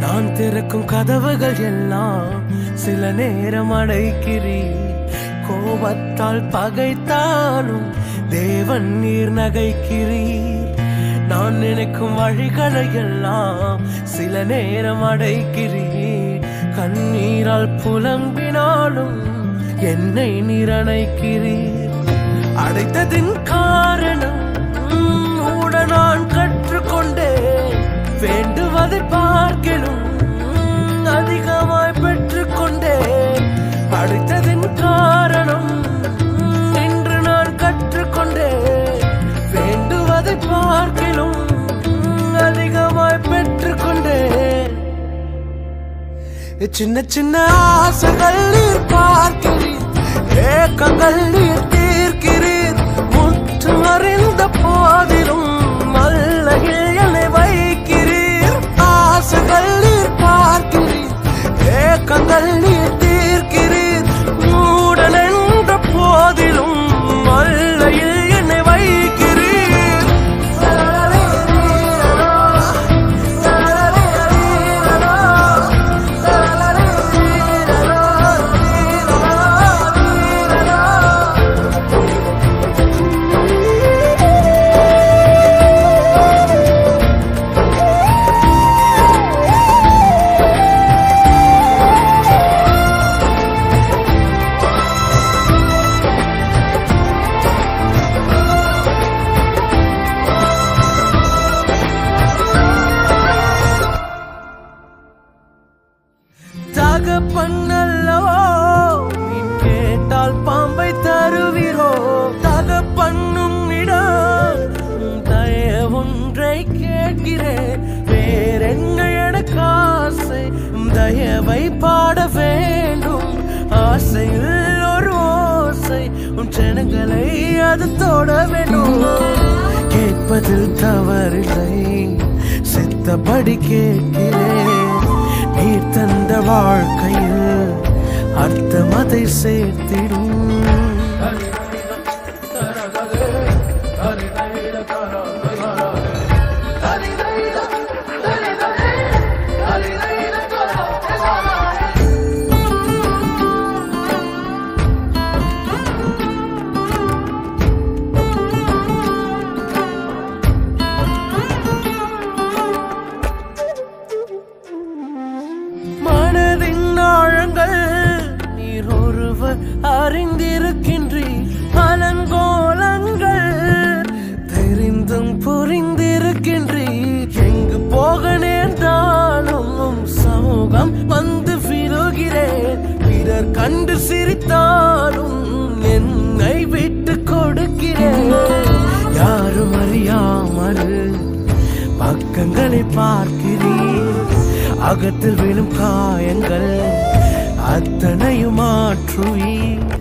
நான் திறக்கும் கதவுகள் எல்லாம் சில நேரம் அடைக்கிறீர் கோபத்தால் பகைத்தாலும் தேவன் நீர் நகைக்கிறீர் நான் நினைக்கும் வழிகளை எல்லாம் சில நேரம் அடைக்கிறீர் கண்ணீரால் புலம்பினாலும் என்னை நிரணைக்கிறீர் அடைத்ததின் காரணம் உம், கூட நான் கற்றுக்கொண்டேன் வேண்டுவதை பார்க்கலும் உம், அதிகமாய் பெற்றுக்கொண்டேன் அடைத்ததின் காரணம் உம், இன்று நான் கற்றுக்கொண்டேன் வேண்டுவதை பார்க்கலும் உம், அதிகமாய் பெற்றுக்கொண்டேன் சின்ன சின்ன ஆசைகள் நீர் பார்க்கிறீர் ஏக்கங்கள் நீர் தீர்க்கிறீர் முற்று அறிந்த போதிலும் மல்லையில் என்னை வைக்கிறீர் ஆசைகள் நீர் பார்க்கிறீர் ஏக்கங்கள் நீர் தீர்க்கிறீர் மூடன் என்ற போதிலும் மல்லையில் என்னை வைக்கிறீர் தகப்பன்னல்லவோ நீ கேட்டால் பாம்பை தருவீரோ தகப்பண்ணும் இடம் தய ஒன்றை கேட்கிறேன் வேறென்ன எனக்கு ஆசை தயவை பாட வேண்டும் ஆசையில் ஒரு ஓசை உன் ஜனங்களை அது தொட வேண்டும் கேட்பதில் தவறில்லை சித்தப்படி கேட்கிறேன் நீ தந்த வாழ்க்கையில் அர்த்தமதை சேர்த்திடும் மனதின் ஆழங்கள் நீர் ஒருவர் அறிந்திருக்கின்றீர் அலங்கோலங்கள் தெரிந்தும் புரிந்திருக்கின்றீர் எங்கு போக நேர்ந்தாலும் உம் சமூகம் வந்து விழுகிறேன் பிறர் கண்டு சிரித்தாலும் என்னை விட்டு கொடுக்கிறேன் யாரும் அறியாமல் பக்கங்களை பார்க்கிறீர் அகத்தில் விழும் காயங்கள் அத்தனையும் மாற்றுவீர்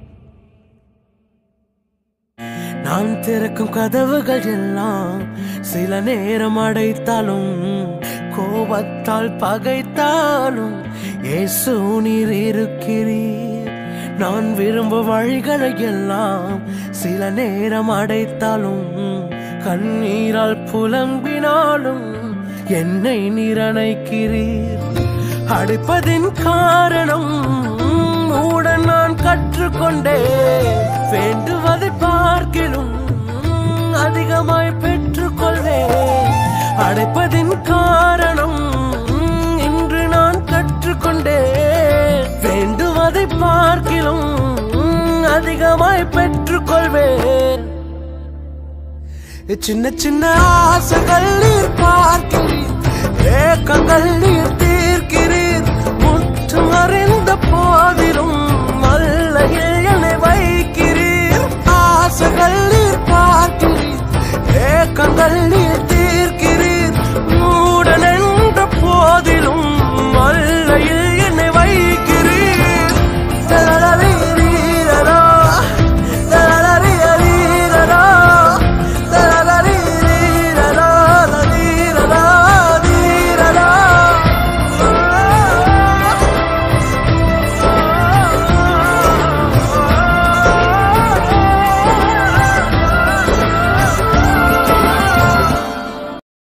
நான் திறக்கும் கதவுகள் எல்லாம் சில நேரம் அடைத்தாலும் கோபத்தால் பகைத்தாலும் இயேசு நீர் இருக்கிறீர் நான் விரும்பும் வழிகளை எல்லாம் சில நேரம் அடைத்தாலும் கண்ணீரால் புலம்பினாலும் என்னை நிரணைக்கிறீர் அடைப்பதின் காரணம் உடன் நான் கற்றுக்கொண்டேன் வேண்டுவதை பார்க்கிலும் அதிகமாய் பெற்றுக்கொள்வேன் அடைப்பதின் காரணம் இன்று நான் கற்றுக்கொண்டேன் வேண்டுவதை பார்க்கிலும் அதிகமாய் பெற்றுக்கொள்வேன் சின்ன சின்ன ஆசைகள் நீர் பார்க்கிறீர் ஏக்கங்கள் நீர்